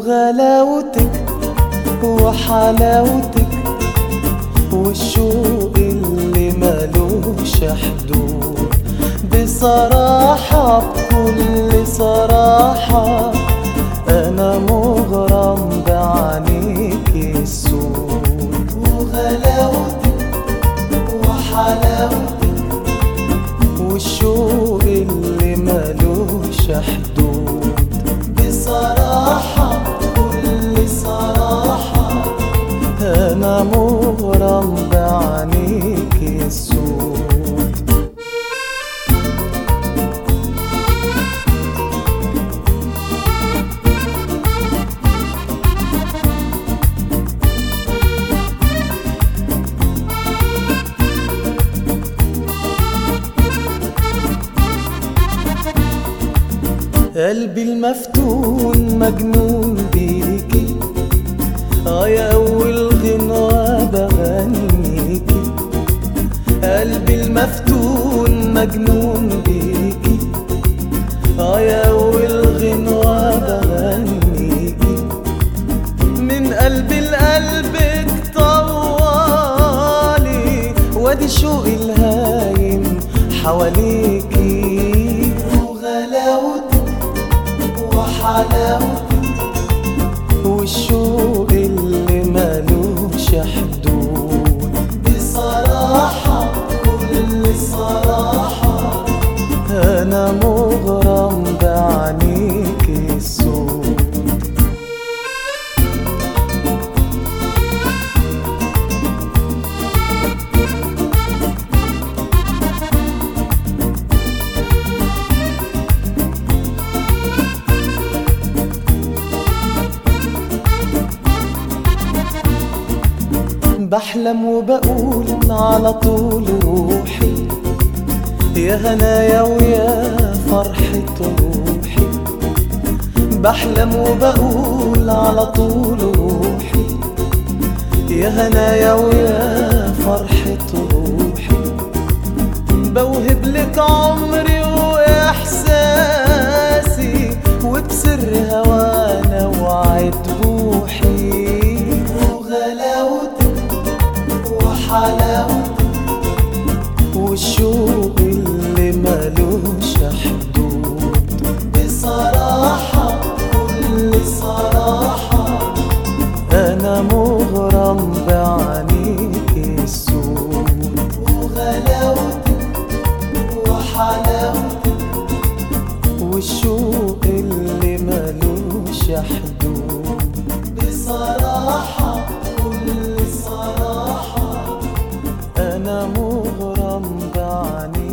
وغلاوتك وحلاوتك والشوق اللي ملوش حدود بصراحة بكل صراحة أنا مغرم بعينيك السود وغلاوتك وحلاوتك والشوق اللي ملوش حدود بصراحة بكل صراحة أنا مغرم بعينيك السود قلبي المفتون مجنون بيكي اه يا اول غنوة بغنيكي قلبي المفتون مجنون بيكي اه يا اول غنوة بغنيكي من قلبي لقلبك طوالي وادي شوقي الهايم حواليكي وغلاوتك وحلاوتك والشوق اللي ملوش حدود بصراحة كل صراحة أنا مغرم بعينيك السود بحلم وبقول على طول روحي يا هنايا ويا فرحة روحي بحلم وبقول على طول روحي يا هنايا ويا فرحة روحي بوهب لك عمري وإحساسي وبسر هوانا وعد روحي وغلاوتك وحلاوتك والشوق اللي ملوش حدود بصراحة كل صراحة أنا مغرم بعينيك السود وغلاوتك وحلاوتك والشوق اللي ملوش حدود بصراحة كل صراحة أنا مغرم بعينيك